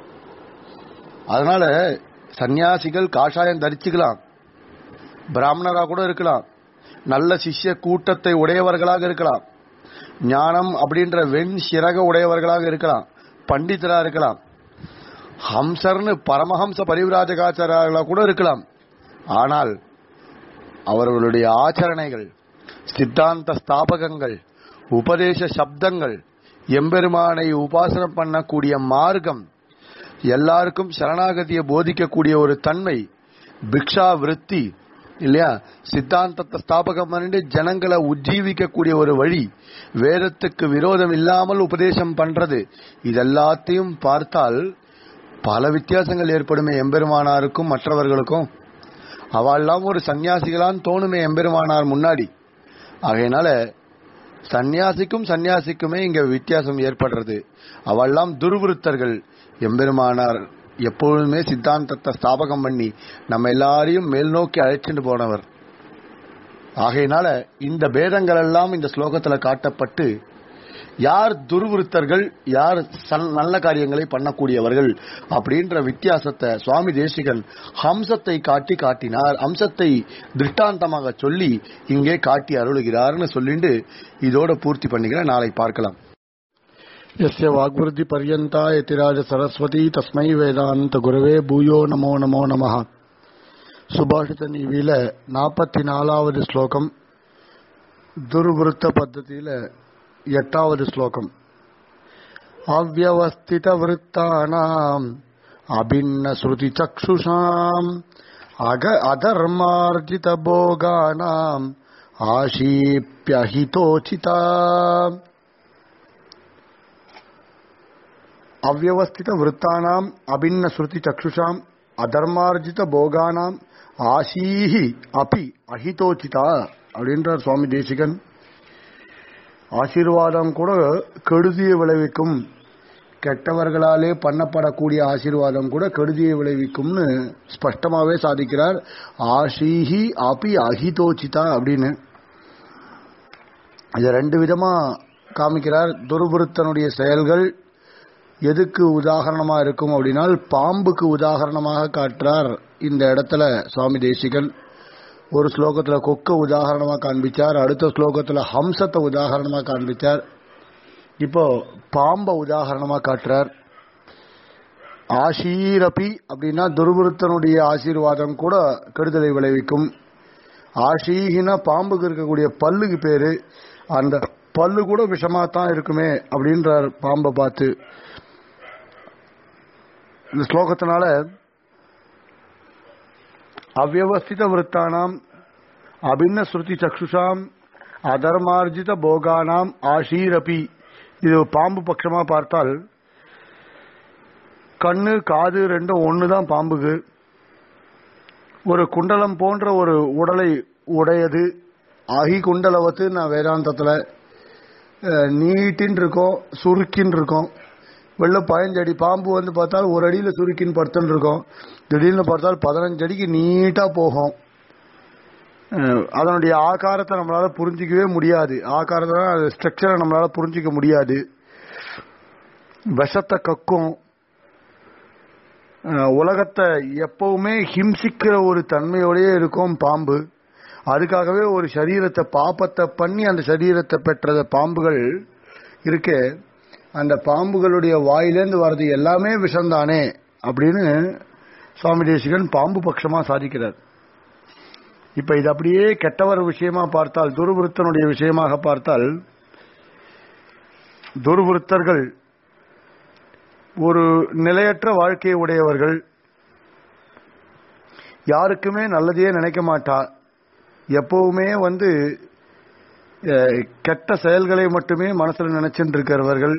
அதனால சந்நியாசிகள் காஷாயம் தரிச்சுக்கலாம் பிராமணரா கூட இருக்கலாம் நல்ல சிஷ்ய கூட்டத்தை உடையவர்களாக இருக்கலாம் ஞானம் அப்படின்ற வெண் சிறக உடையவர்களாக இருக்கலாம் பண்டிதரா இருக்கலாம் ஹம்சர்னு பரமஹம்ச பரிவிராஜகாச்சாரர்களா கூட இருக்கலாம் ஆனால் அவர்களுடைய ஆச்சரணைகள் சித்தாந்த ஸ்தாபகங்கள் உபதேச சப்தங்கள் எம்பெருமானை உபாசனம் பண்ணக்கூடிய மார்க்கம் எல்லாருக்கும் சரணாகதியை போதிக்கக்கூடிய ஒரு தன்மை பிக்ஷா விருத்தி இல்லையா சித்தாந்தத்தை ஸ்தாபகம் பண்ணிட்டு ஜனங்களை உஜ்ஜீவிக்கக்கூடிய ஒரு வழி வேதத்துக்கு விரோதம் இல்லாமல் உபதேசம் பண்றது இதெல்லாத்தையும் பார்த்தால் பல வித்தியாசங்கள் ஏற்படுமே எம்பெருமானாருக்கும் மற்றவர்களுக்கும் அவெல்லாம் ஒரு சன்னியாசிகளான்னு தோணுமே எம்பெருமானார் முன்னாடி ஆகையினால சந்நியாசிக்கும் சந்நியாசிக்குமே இங்க வித்தியாசம் ஏற்படுறது அவெல்லாம் துர்விருத்தர்கள் எம்பெருமானார் எப்பொழுதுமே சித்தாந்தத்தை ஸ்தாபகம் பண்ணி நம்ம எல்லாரையும் மேல் நோக்கி அழைச்சிட்டு போனவர் ஆகையினால இந்த பேதங்கள் எல்லாம் இந்த ஸ்லோகத்துல காட்டப்பட்டு யார் துர்விருத்தர்கள் யார் சல்- நல்ல காரியங்களை பண்ணக்கூடியவர்கள் அப்படின்ற வித்தியாசத்தை சுவாமி தேசிகன் ஹம்சத்தை காட்டி காட்டினார் ஹம்சத்தை திருஷ்டாந்தமாக சொல்லி இங்கே காட்டி அருளுகிறார்னு சொல்லிட்டு இதோட பூர்த்தி பண்ணிக்கிறேன் நாளை பார்க்கலாம் यस्य वाग्वृद्धि पर्यन्ता यतिराज सरस्वती तस्मै வேதாந்த குருவே பூயோ நமோ நமோ நமः சுபாஷித நீவியில நாற்பத்தி நாலாவது ஸ்லோகம் துர்விருத்த பத்ததியில எட்டாவது ஸ்லோகம் அவ்வவஸ்தித விருத்தானாம் அபின்ன ஸ்ருதி சக்ஷுஷாம் அக அதர்மார்ஜித போகானாம் ஆஷீப்யஹிதோச்சிதா அவ்வவஸ்தித விருத்தானாம் அபின்ன ஸ்ருதி சக்ஷுஷாம் அதர்மார்ஜித போகானாம் ஆசீஹி அபி அஹிதோச்சிதா அப்படின்றார் சுவாமி தேசிகன் ஆசீர்வாதம் கூட கெடுதியை விளைவிக்கும் கெட்டவர்களாலே பண்ணப்படக்கூடிய ஆசீர்வாதம் கூட கெடுதியை விளைவிக்கும்னு ஸ்பஷ்டமாவே சாதிக்கிறார் ஆஷீஹி அபி அஹிதோச்சிதா அப்படின்னு இதை ரெண்டு விதமா காமிக்கிறார் துர்புருத்தனுடைய செயல்கள் எதுக்கு உதாகரணமா இருக்கும் அப்படின்னால் பாம்புக்கு உதாகரணமாக காட்டுறார் இந்த இடத்துல சுவாமி தேசிகன் ஒரு ஸ்லோகத்துல கொக்க உதாகரணமா காண்பிச்சார் அடுத்த ஸ்லோகத்துல ஹம்சத்தை உதாகரணமா காண்பிச்சார் இப்போ பாம்பை உதாகரணமா காட்டுறார் ஆஷீரபி அப்படின்னா துர்விருத்தனுடைய ஆசீர்வாதம் கூட கெடுதலை விளைவிக்கும் ஆஷீகினா பாம்புக்கு இருக்கக்கூடிய பல்லுக்கு பேரு அந்த பல்லு கூட விஷமா தான் இருக்குமே அப்படின்றார் பாம்பை பார்த்து இந்த ஸ்லோகத்தினால அவ்வவஸ்தித விருத்தானாம் அபின்ன ஸ்ருதி சக்ஷுஷாம் அதர்மார்ஜித போகானாம் ஆஷீரபி இது பாம்பு பட்சமா பார்த்தால் கண்ணு காது ரெண்டும் ஒண்ணுதான் பாம்புக்கு ஒரு குண்டலம் போன்ற ஒரு உடலை உடையது அகி குண்டலவத்து நான் வேதாந்தத்துல அஹ், நீட்டின்னு இருக்கும் சுருக்கின்னு இருக்கும் வெள்ள பதினஞ்சு அடி பாம்பு வந்து பார்த்தால் ஒரு அடியில சுருக்கின்னு படுத்துன்னு இருக்கும் திடீர்னு பார்த்தால் பதினஞ்சு அடிக்கு நீட்டா போகும் அஹ், அதனுடைய ஆகாரத்தை நம்மளால புரிஞ்சிக்கவே முடியாது ஆகாரத்தை ஸ்ட்ரக்சரை நம்மளால புரிஞ்சிக்க முடியாது விஷத்தை கக்கும் அஹ், உலகத்தை எப்பவுமே ஹிம்சிக்கிற ஒரு தன்மையோடயே இருக்கும் பாம்பு அதுக்காகவே ஒரு சரீரத்தை பாப்பத்தை பண்ணி அந்த சரீரத்தை பெற்ற பாம்புகள் இருக்கு அந்த பாம்புகளுடைய வாயிலேருந்து வர்றது எல்லாமே விஷம்தானே அப்படின்னு சுவாமி தேசிகன் பாம்பு பட்சமா சாதிக்கிறார் இப்ப இது அப்படியே கெட்டவர் விஷயமா பார்த்தால் துர்விருத்தனுடைய விஷயமாக பார்த்தால் துர்விருத்தர்கள் ஒரு நிலையற்ற வாழ்க்கையை உடையவர்கள் யாருக்குமே நல்லதையே நினைக்க மாட்டா எப்பவுமே வந்து அஹ், கெட்ட செயல்களை மட்டுமே மனசுல நினைச்சுட்டு இருக்கிறவர்கள்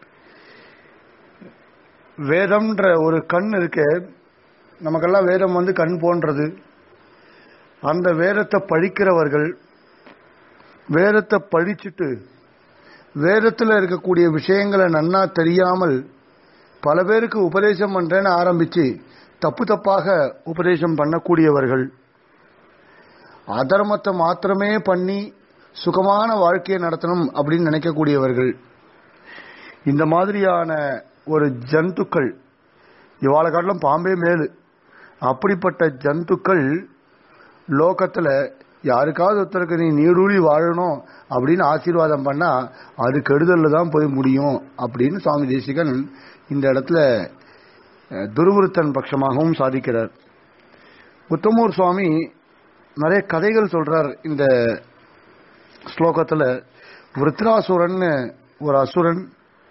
வேதம்ன்ற ஒரு கண் இருக்கு நமக்கெல்லாம் வேதம் வந்து கண் போன்றது அந்த வேதத்தை படிக்கிறவர்கள் வேதத்தை படிச்சுட்டு வேதத்தில் இருக்கக்கூடிய விஷயங்களை நன்னா தெரியாமல் பல பேருக்கு உபதேசம் பண்றேன்னு ஆரம்பிச்சு தப்பு தப்பாக உபதேசம் பண்ணக்கூடியவர்கள் அதர்மத்தை மாத்திரமே பண்ணி சுகமான வாழ்க்கையை நடத்தணும் அப்படின்னு நினைக்கக்கூடியவர்கள் இந்த மாதிரியான ஒரு ஜந்துக்கள் இவாளை காட்டிலும் பாம்பே மேலு அப்படிப்பட்ட ஜந்துக்கள் லோகத்துல யாருக்காவது ஒருத்தருக்கு நீ நீடூழி வாழணும் அப்படின்னு ஆசீர்வாதம் பண்ணா அது கெடுதல்ல தான் போய் முடியும் அப்படின்னு சுவாமி தேசிகன் இந்த இடத்துல அஹ், துருவிருத்தன் பட்சமாகவும் சாதிக்கிறார் உத்தமூர் சுவாமி நிறைய கதைகள் சொல்றார் இந்த ஸ்லோகத்துல விருத்ராசுரன் ஒரு அசுரன்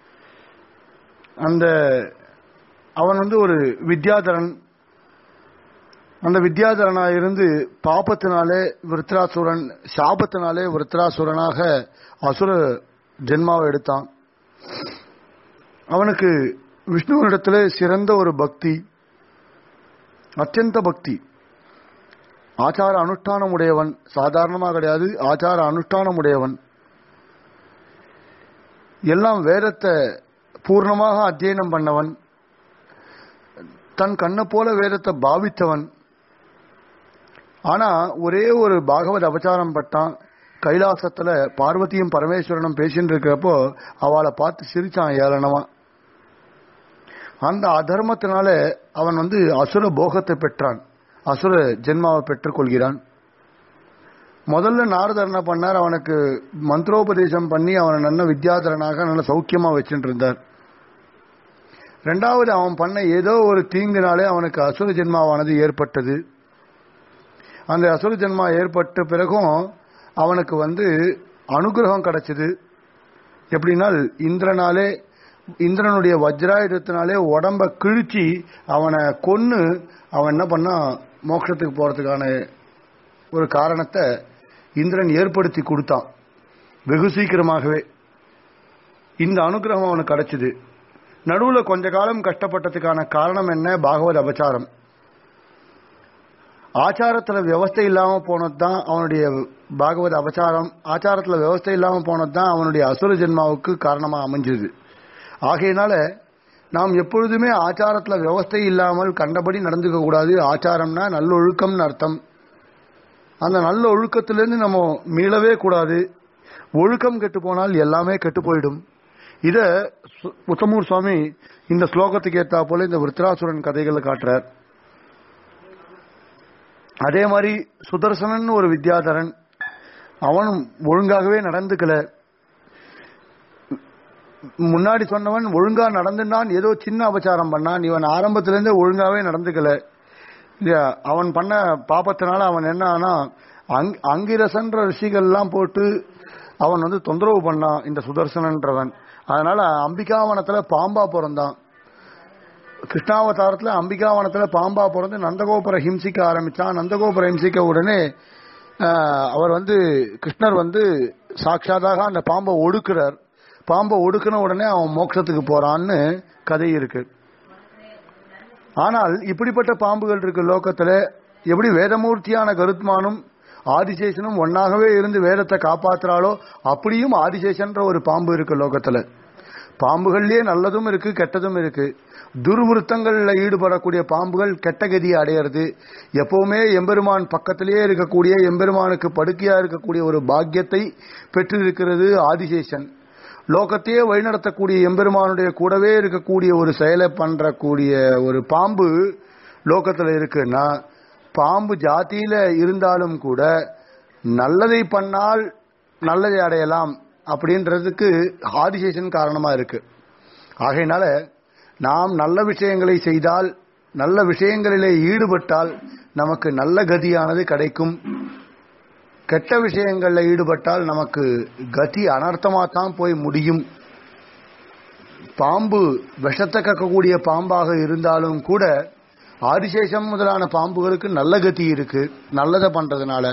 அந்த அவன் வந்து ஒரு வித்யாதரன் அந்த வித்யாதரனா இருந்து பாப்பத்தினாலே விருத்ராசுரன் சாபத்தினாலே விருத்ராசுரனாக அசுர ஜென்மாவை எடுத்தான் அவனுக்கு விஷ்ணுவனிடத்துல சிறந்த ஒரு பக்தி அத்தியந்த பக்தி ஆச்சார அனுஷ்டானம் உடையவன் சாதாரணமா கிடையாது ஆச்சார அனுஷ்டானம் உடையவன் எல்லாம் வேதத்தை பூர்ணமாக அத்தியனம் பண்ணவன் தன் கண்ணை போல வேதத்தை பாவித்தவன் ஆனா ஒரே ஒரு பாகவத் அபச்சாரம் பட்டான் கைலாசத்துல பார்வதியும் பரமேஸ்வரனும் பேசிட்டு இருக்கிறப்போ அவளை பார்த்து சிரிச்சான் ஏளனமா அந்த அதர்மத்தினால அவன் வந்து அசுர போகத்தை பெற்றான் அசுர ஜென்மாவை பெற்றுக் கொள்கிறான் முதல்ல நாரதர் என்ன பண்ணார் அவனுக்கு மந்திரோபதேசம் பண்ணி அவனை நல்ல வித்யாதரனாக நல்ல சௌக்கியமா வச்சுட்டு இருந்தார் ரெண்டாவது அவன் பண்ண ஏதோ ஒரு தீங்குனாலே அவனுக்கு அசுர ஜென்மாவானது ஏற்பட்டது அந்த அசுர ஜென்மா ஏற்பட்ட பிறகும் அவனுக்கு வந்து அனுகிரகம் கிடைச்சது எப்படின்னா இந்திரனாலே இந்திரனுடைய வஜ்ராயுதத்தினாலே உடம்ப கிழிச்சு அவனை கொன்னு அவன் என்ன பண்ணா மோட்சத்துக்கு போறதுக்கான ஒரு காரணத்தை இந்திரன் ஏற்படுத்தி கொடுத்தான் வெகு சீக்கிரமாகவே இந்த அனுகிரகம் அவனுக்கு கிடைச்சது நடுவுல கொஞ்ச காலம் கஷ்டப்பட்டதுக்கான காரணம் என்ன பாகவத அபச்சாரம் ஆச்சாரத்துல வியவஸ்தை இல்லாம போனதுதான் அவனுடைய பாகவத அபச்சாரம் ஆச்சாரத்துல வியவஸ்தை இல்லாம போனதுதான் அவனுடைய அசுர ஜென்மாவுக்கு காரணமா அமைஞ்சது ஆகையினால நாம் எப்பொழுதுமே ஆச்சாரத்துல வியவஸ்தை இல்லாமல் கண்டபடி நடந்துக்க கூடாது ஆச்சாரம்னா நல்லொழுக்கம்னு அர்த்தம் அந்த நல்ல ஒழுக்கத்திலிருந்து நம்ம மீளவே கூடாது ஒழுக்கம் கெட்டு போனால் எல்லாமே கெட்டு போயிடும் இத சு- உத்தமூர் சுவாமி இந்த ஸ்லோகத்துக்கு ஏத்தா போல இந்த விருத்ராசுரன் கதைகளை காட்டுறார் அதே மாதிரி சுதர்சனன் ஒரு வித்யாதரன் அவனும் ஒழுங்காகவே நடந்துக்கல முன்னாடி சொன்னவன் ஒழுங்கா நடந்துனான் ஏதோ சின்ன அபச்சாரம் பண்ணான் இவன் ஆரம்பத்திலிருந்தே ஒழுங்காவே நடந்துக்கல இல்ல, அவன் பண்ண பாப்பத்தினால அவன் என்ன ஆனா அங்- அங்கிரசன்ற ரிஷிகள்லாம் போட்டு அவன் வந்து தொந்தரவு பண்ணான் இந்த சுதர்சனன்றவன் அதனால அம்பிகாவனத்துல பாம்பா பிறந்தான் கிருஷ்ணாவதாரத்துல அம்பிகாவனத்துல பாம்பா பிறந்து நந்தகோபுர ஹிம்சிக்க ஆரம்பிச்சான் நந்தகோபுர ஹிம்சிக்க உடனே ஆஹ், அவர் வந்து கிருஷ்ணர் வந்து சாட்சாதாக அந்த பாம்பை ஒடுக்குறார் பாம்பை ஒடுக்குன உடனே அவன் மோட்சத்துக்கு போறான்னு கதை இருக்கு ஆனால் இப்படிப்பட்ட பாம்புகள் இருக்கு லோகத்துல எப்படி வேதமூர்த்தியான கருத்மானும் ஆதிசேஷனும் ஒன்னாகவே இருந்து வேதத்தை காப்பாத்துறாளோ அப்படியும் ஆதிசேஷன்ற ஒரு பாம்பு இருக்கு லோகத்துல பாம்புகள்லயே நல்லதும் இருக்கு கெட்டதும் இருக்கு துர்விருத்தங்கள்ல ஈடுபடக்கூடிய பாம்புகள் கெட்ட கதியை அடையிறது எப்பவுமே எம்பெருமான் பக்கத்திலேயே இருக்கக்கூடிய எம்பெருமானுக்கு படுக்கையா இருக்கக்கூடிய ஒரு பாக்கியத்தை பெற்றிருக்கிறது ஆதிசேஷன் லோகத்தையே வழிநடத்தக்கூடிய எம்பெருமானுடைய கூடவே இருக்கக்கூடிய ஒரு செயலை பண்றக்கூடிய ஒரு பாம்பு லோகத்துல இருக்குன்னா பாம்பு ஜாதியில இருந்தாலும் கூட நல்லதை பண்ணால் நல்லதை அடையலாம் அப்படின்றதுக்கு ஆதிசேஷன் காரணமா இருக்கு ஆகையினால நாம் நல்ல விஷயங்களை செய்தால் நல்ல விஷயங்களிலே ஈடுபட்டால் நமக்கு நல்ல கதியானது கிடைக்கும் கெட்ட விஷயங்கள்ல ஈடுபட்டால் நமக்கு கதி அனர்த்தமா தான் போய் முடியும் பாம்பு விஷத்தை கக்கக்கூடிய பாம்பாக இருந்தாலும் கூட ஆதிசேஷம் முதலான பாம்புகளுக்கு நல்ல கதி இருக்கு நல்லதை பண்றதுனால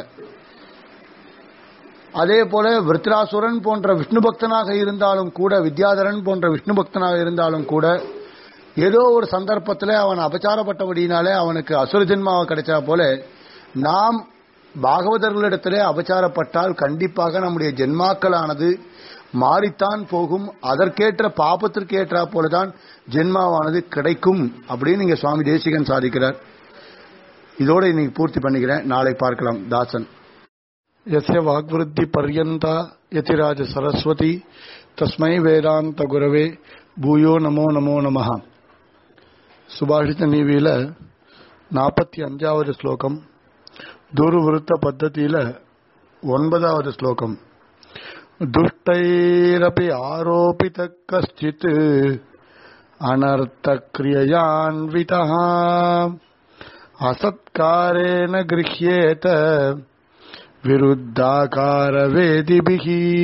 அதே போல விருத்ராசுரன் போன்ற விஷ்ணு பக்தனாக இருந்தாலும் கூட வித்யாதரன் போன்ற விஷ்ணு பக்தனாக இருந்தாலும் கூட ஏதோ ஒரு சந்தர்ப்பத்தில் அவன் அபச்சாரப்பட்டபடியினாலே அவனுக்கு அசுர ஜென்மாவை கிடைச்சா போல நாம் பாகவதர்களிடத்திலே அபச்சாரப்பட்டால் கண்டிப்பாக நம்முடைய ஜென்மாக்களானது மாறித்தான் போகும் அதற்கேற்ற பாபத்திற்கு ஏற்றா போலதான் ஜென்மாவானது கிடைக்கும் அப்படின்னு இங்க சுவாமி தேசிகன் சாதிக்கிறார் இதோட இன்னைக்கு பூர்த்தி பண்ணிக்கிறேன் நாளை பார்க்கலாம் தாசன் यस्य वाग्वृद्धि पर्यन्ता यतिराज सरस्वती तस्मै வேதாந்த குரவே பூயோ நமோ நமோ நமஹ சுபாஷித நீவியில நாற்பத்தி அஞ்சாவது ஸ்லோகம் துர்விருத்த பத்ததியில ஒன்பதாவது ஸ்லோகம் துஷ்டைரபி ஆரோபித கஷ்டித் அனர்த்தக்ரியயான்விதः असत्कारेण गृह्येत विरुद्धाकारवेदिभिः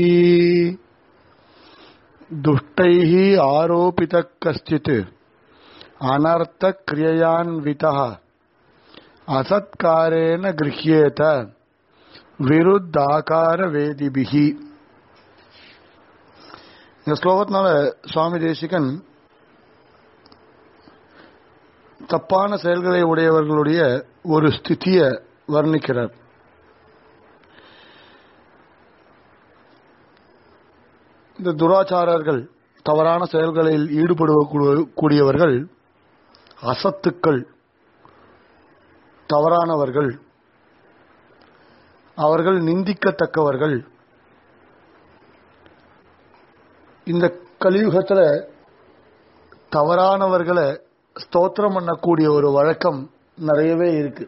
दुष्टैः आरोपितः कश्चित् अनर्थक्रिययान्वितः असत्कारेण गृह्येत விருத்தாகாரவேதிபிகி இந்த ஸ்லோகத்தினால சுவாமி தேசிகன் தப்பான செயல்களை உடையவர்களுடைய ஒரு ஸ்திதிய வர்ணிக்கிறார் இந்த துராச்சாரர்கள் தவறான செயல்களில் ஈடுபடக்கூடியவர்கள் அசத்துக்கள் தவறானவர்கள் அவர்கள் நிந்திக்கத்தக்கவர்கள் இந்த கலியுகத்துல தவறானவர்களை ஸ்தோத்திரம் பண்ணக்கூடிய ஒரு வழக்கம் நிறையவே இருக்கு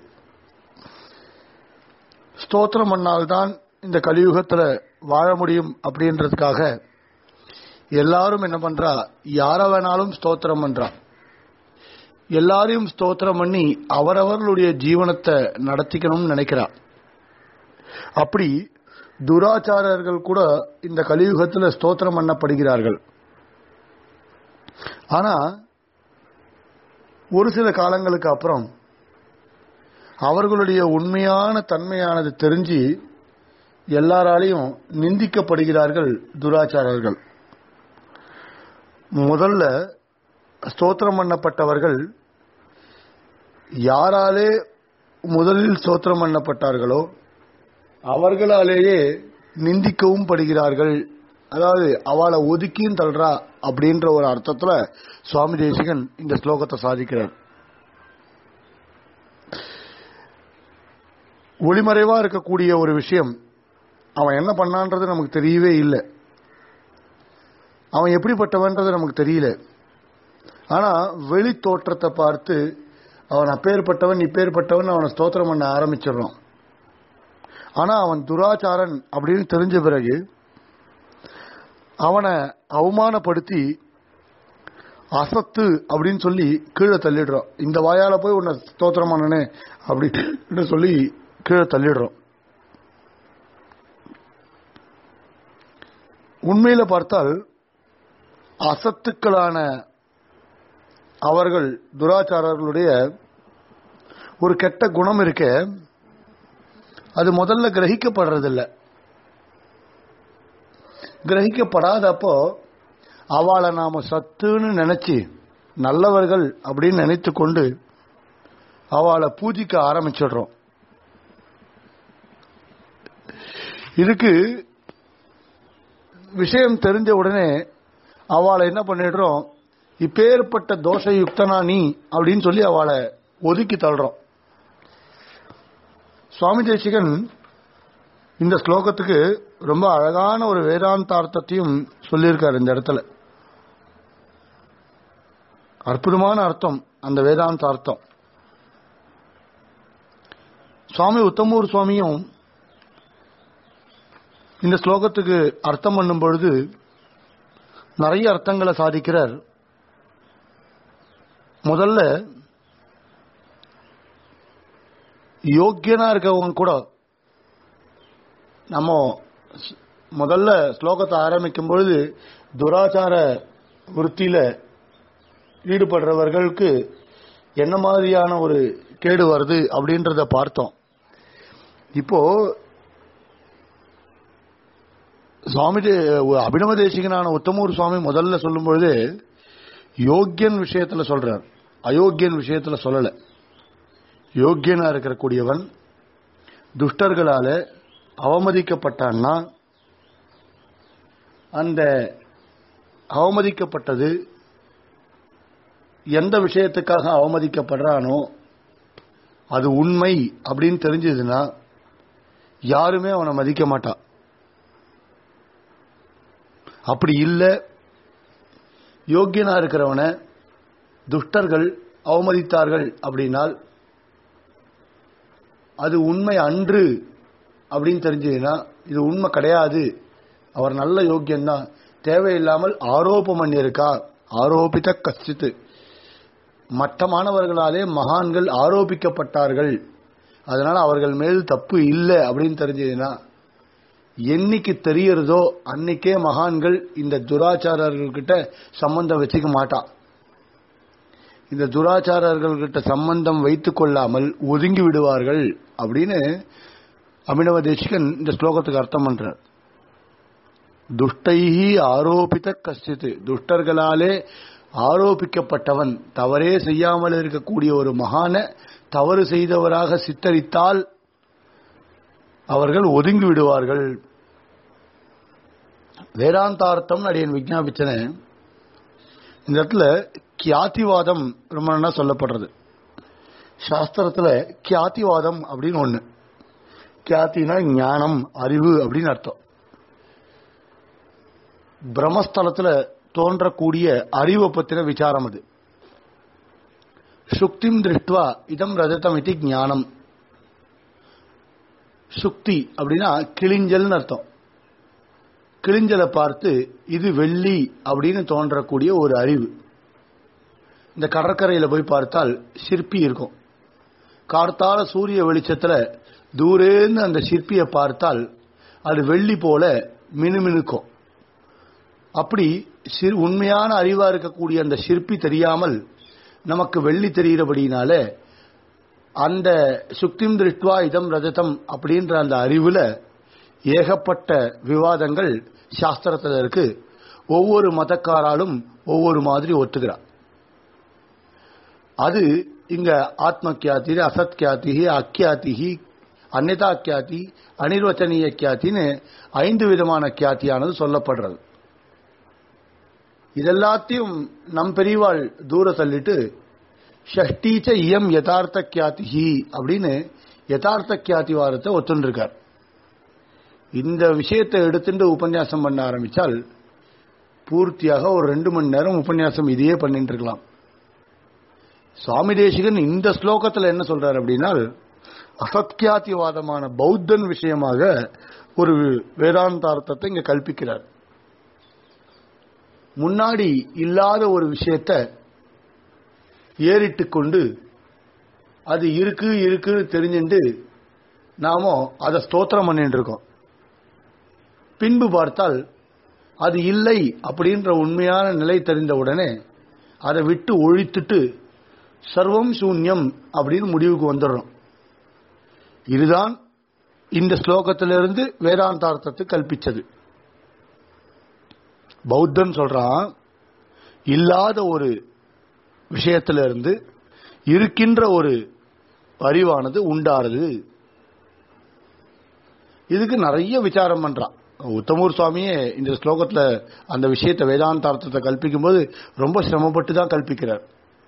ஸ்தோத்திரம் பண்ணால்தான் இந்த கலியுகத்துல வாழ முடியும் அப்படின்றதுக்காக எல்லாரும் என்ன பண்றா யார வேணாலும் ஸ்தோத்திரம் பண்றா எல்லாரையும் ஸ்தோத்திரம் பண்ணி அவரவர்களுடைய ஜீவனத்தை நடத்திக்கணும்னு நினைக்கிறா அப்படி துராச்சாரர்கள் கூட இந்த கலியுகத்தில் ஸ்தோத்திரம் பண்ணப்படுகிறார்கள் ஆனா ஒரு சில காலங்களுக்கு அப்புறம் அவர்களுடைய உண்மையான தன்மையானது தெரிஞ்சு எல்லாராலையும் நிந்திக்கப்படுகிறார்கள் துராச்சாரர்கள் முதல்ல ஸ்தோத்திரம் பண்ணப்பட்டவர்கள் யாராலே முதலில் ஸ்தோத்திரம் பண்ணப்பட்டார்களோ அவர்களாலேயே நிந்திக்கவும் படுகிறார்கள் அதாவது அவளை ஒதுக்கியும் தள்ளுறா அப்படின்ற ஒரு அர்த்தத்துல சுவாமி தேசிகன் இந்த ஸ்லோகத்தை சாதிக்கிறார் ஒளிமறைவா இருக்கக்கூடிய ஒரு விஷயம் அவன் என்ன பண்ணான்றது நமக்கு தெரியவே இல்லை அவன் எப்படிப்பட்டவன்றது நமக்கு தெரியல ஆனா வெளி தோற்றத்தை பார்த்து அவன் அப்பேற்பட்டவன் இப்பேற்பட்டவன் அவனை ஸ்தோத்திரம் பண்ண ஆரம்பிச்சிடுறான் ஆனா அவன் துராச்சாரன் அப்படின்னு தெரிஞ்ச பிறகு அவனை அவமானப்படுத்தி அசத்து அப்படின்னு சொல்லி கீழே தள்ளிடுறோம் இந்த வாயால போய் உன்னை ஸ்தோத்திரம் பண்ணனே அப்படின்னு சொல்லி கீழே தள்ளிடுறோம் உண்மையில பார்த்தால் அசத்துக்களான அவர்கள் துராச்சாரர்களுடைய ஒரு கெட்ட குணம் இருக்க அது முதல்ல கிரகிக்கப்படுறதில்ல கிரகிக்கப்படாதப்போ அவளை நாம சத்துன்னு நினைச்சு நல்லவர்கள் அப்படின்னு நினைத்து கொண்டு அவளை பூஜிக்க ஆரம்பிச்சிடுறோம் இதுக்கு விஷயம் தெரிஞ்ச உடனே அவளை என்ன பண்ணிடுறோம் இப்பேற்பட்ட தோஷயுக்தனா நீ அப்படின்னு சொல்லி அவளை ஒதுக்கி தள்ளுறோம் சுவாமி தேசிகன் இந்த ஸ்லோகத்துக்கு ரொம்ப அழகான ஒரு வேதாந்தார்த்தத்தையும் சொல்லியிருக்காரு இந்த இடத்துல அற்புதமான அர்த்தம் அந்த வேதாந்த அர்த்தம் சுவாமி உத்தமூர் சுவாமியும் இந்த ஸ்லோகத்துக்கு அர்த்தம் பண்ணும் பொழுது நிறைய அர்த்தங்களை சாதிக்கிறார் முதல்ல யோக்கியனா இருக்கவங்க கூட நம்ம ஸ்- முதல்ல ஸ்லோகத்தை ஆரம்பிக்கும் பொழுது துராச்சார விருத்தியில ஈடுபடுறவர்களுக்கு என்ன மாதிரியான ஒரு கேடு வருது அப்படின்றத பார்த்தோம் இப்போ சுவாமி தே- அபினவ தேசிகனான உத்தமூர் சுவாமி முதல்ல சொல்லும் பொழுது யோக்கியன் விஷயத்துல சொல்றார் அயோக்கியன் விஷயத்துல சொல்லல யோக்கியனா இருக்கிற கூடியவன் துஷ்டர்களால அவமதிக்கப்பட்டான்னா அந்த அவமதிக்கப்பட்டது எந்த விஷயத்துக்காக அவமதிக்கப்படுறானோ அது உண்மை அப்படின்னு தெரிஞ்சதுன்னா யாருமே அவனை மதிக்க மாட்டான் அப்படி இல்லை யோக்கியனா இருக்கிறவனை துஷ்டர்கள் அவமதித்தார்கள் அப்படின்னால் அது உண்மை அன்று அப்படின்னு தெரிஞ்சதுன்னா இது உண்மை கிடையாது அவர் நல்ல யோக்கியம்தான் தேவையில்லாமல் ஆரோபம் பண்ணியிருக்கா ஆரோபித்த கச்சித்து மட்டமானவர்களாலே மகான்கள் ஆரோபிக்கப்பட்டார்கள் அதனால அவர்கள் மேல் தப்பு இல்லை அப்படின்னு தெரிஞ்சதுன்னா என்னைக்கு தெரியறதோ அன்னைக்கே மகான்கள் இந்த துராச்சாரர்கள்கிட்ட சம்பந்தம் வச்சுக்க மாட்டா இந்த துராச்சாரர்கள்கிட்ட சம்பந்தம் வைத்துக் கொள்ளாமல் ஒதுங்கி விடுவார்கள் அப்படின்னு அபினவ தேசிகன் இந்த ஸ்லோகத்துக்கு அர்த்தம் பண்றார் துஷ்டைஹி ஆரோபித்த கஷ்டித்து துஷ்டர்களாலே ஆரோபிக்கப்பட்டவன் தவறே செய்யாமல் இருக்கக்கூடிய ஒரு மகான தவறு செய்தவராக சித்தரித்தால் அவர்கள் ஒதுங்கி விடுவார்கள் வேதாந்தார்த்தம் அடியன் விஜாபிச்சன இந்த இடத்துல கியாத்திவாதம் ரொம்ப நல்லா சொல்லப்படுறது சாஸ்திரத்துல கியாத்திவாதம் அப்படின்னு ஒண்ணு கியாத்தினா ஞானம் அறிவு அப்படின்னு அர்த்தம் பிரம்மஸ்தலத்துல தோன்றக்கூடிய அறிவை பத்தின விசாரம் அது சுக்திம் திருஷ்டுவா இதம் ரஜதம் இது ஞானம் சுக்தி அப்படின்னா கிளிஞ்சல்னு அர்த்தம் கிளிஞ்சலை பார்த்து இது வெள்ளி அப்படின்னு தோன்றக்கூடிய ஒரு அறிவு இந்த கடற்கரையில போய் பார்த்தால் சிற்பி இருக்கும் கார்த்தால சூரிய வெளிச்சத்துல தூரேந்து அந்த சிற்பியை பார்த்தால் அது வெள்ளி போல மினுமினுக்கும் அப்படி சிறு உண்மையான அறிவா இருக்கக்கூடிய அந்த சிற்பி தெரியாமல் நமக்கு வெள்ளி தெரிகிறபடினால அந்த சுக்திம் திருஷ்டுவா இதம் ரஜதம் அப்படின்ற அந்த அறிவுல ஏகப்பட்ட விவாதங்கள் சாஸ்திரத்தில் இருக்கு ஒவ்வொரு மதக்காராலும் ஒவ்வொரு மாதிரி ஒத்துக்கிறார் அது இங்க ஆத்ம கியாதி அசத் கியாதி அக்கியாதி அந்நதா கியாதி அனிர்வச்சனீய கியாத்தின்னு ஐந்து விதமான கியாத்தியானது சொல்லப்படுறது இதெல்லாத்தையும் நம் பெரியவாள் தூர தள்ளிட்டு ஷஷ்டீச்ச இயம் யதார்த்த கியாதிஹி அப்படின்னு யதார்த்த கியாதி வாரத்தை ஒத்துண்டிருக்கார் இந்த விஷயத்தை எடுத்துட்டு உபன்யாசம் பண்ண ஆரம்பிச்சால் பூர்த்தியாக ஒரு ரெண்டு மணி நேரம் உபன்யாசம் இதையே பண்ணிட்டு இருக்கலாம் சுவாமி தேசிகன் இந்த ஸ்லோகத்தில் என்ன சொல்றார் அப்படின்னா அசத்யாதிவாதமான பௌத்தன் விஷயமாக ஒரு வேதாந்தார்த்தத்தை இங்க கல்பிக்கிறார் முன்னாடி இல்லாத ஒரு விஷயத்த ஏறிட்டு கொண்டு அது இருக்கு இருக்குன்னு தெரிஞ்சுட்டு நாம அதை ஸ்தோத்திரம் பண்ணிட்டு இருக்கோம் பின்பு பார்த்தால் அது இல்லை அப்படின்ற உண்மையான நிலை தெரிந்த உடனே அதை விட்டு ஒழித்துட்டு சர்வம் சூன்யம் அப்படின்னு முடிவுக்கு வந்துடுறோம் இதுதான் இந்த ஸ்லோகத்திலிருந்து வேதாந்தார்த்தத்தை கல்பிச்சது பௌத்தன் சொல்றான் இல்லாத ஒரு விஷயத்திலிருந்து இருக்கின்ற ஒரு அறிவானது உண்டாருது இதுக்கு நிறைய விசாரம் பண்றான் உத்தமூர் சுவாமியே இந்த ஸ்லோகத்துல அந்த விஷயத்தை வேதாந்தார்த்தத்தை கல்பிக்கும் போது ரொம்ப சிரமப்பட்டு தான் கல்பிக்கிறார்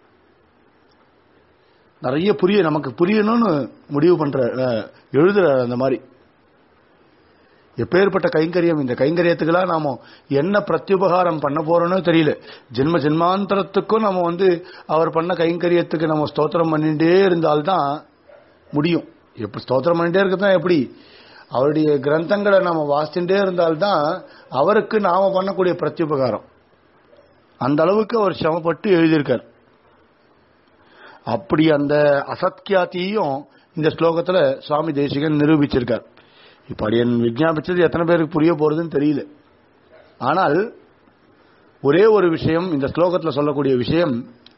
நிறைய புரிய நமக்கு புரியணும்னு முடிவு பண்ற அஹ், எழுதுறார் அந்த மாதிரி எப்பேற்பட்ட கைங்கரியம் இந்த கைங்கரியத்துக்கெல்லாம் நாம என்ன பிரத்யுபகாரம் பண்ண போறோம்னு தெரியல ஜென்ம ஜென்மாந்தரத்துக்கும் நம்ம வந்து அவர் பண்ண கைங்கரியத்துக்கு நம்ம ஸ்தோத்திரம் பண்ணிட்டே இருந்தால்தான் முடியும் எப்ப ஸ்தோத்திரம் பண்ணிட்டே இருக்கதான் எப்படி அவருடைய கிரந்தங்களை நாம வாசிச்சுட்டே இருந்தால்தான் அவருக்கு நாம பண்ணக்கூடிய பிரத்யுபகாரம் அந்த அளவுக்கு அவர் சிரமப்பட்டு எழுதியிருக்கார் அப்படி அந்த அசத்கியாத்தியும் இந்த ஸ்லோகத்துல சுவாமி தேசிகன் நிரூபிச்சிருக்கார் இப்ப அடியன் விஜாபிச்சது எத்தனை பேருக்கு புரிய போறதுன்னு தெரியல ஆனால் ஒரே ஒரு விஷயம் இந்த ஸ்லோகத்துல சொல்லக்கூடிய விஷயம்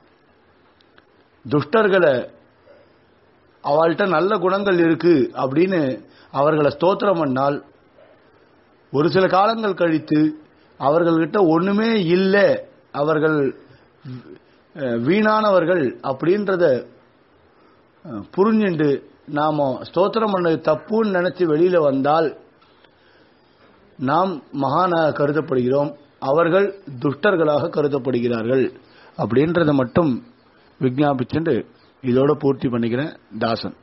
துஷ்டர்களை அவள்கிட்ட நல்ல குணங்கள் இருக்கு அப்படின்னு அவர்களை ஸ்தோத்திரம் பண்ணால் ஒரு சில காலங்கள் கழித்து அவர்கள்கிட்ட ஒண்ணுமே இல்லை அவர்கள் அஹ், வீணானவர்கள் அப்படின்றத அஹ், புரிஞ்சுண்டு நாம ஸ்தோத்திரம் பண்ணது தப்புன்னு நினைச்சு வெளியில வந்தால் நாம் மகானாக கருதப்படுகிறோம் அவர்கள் துஷ்டர்களாக கருதப்படுகிறார்கள் அப்படின்றத மட்டும் விஜாபிச்சுட்டு இதோட பூர்த்தி பண்ணிக்கிறேன் தாசன்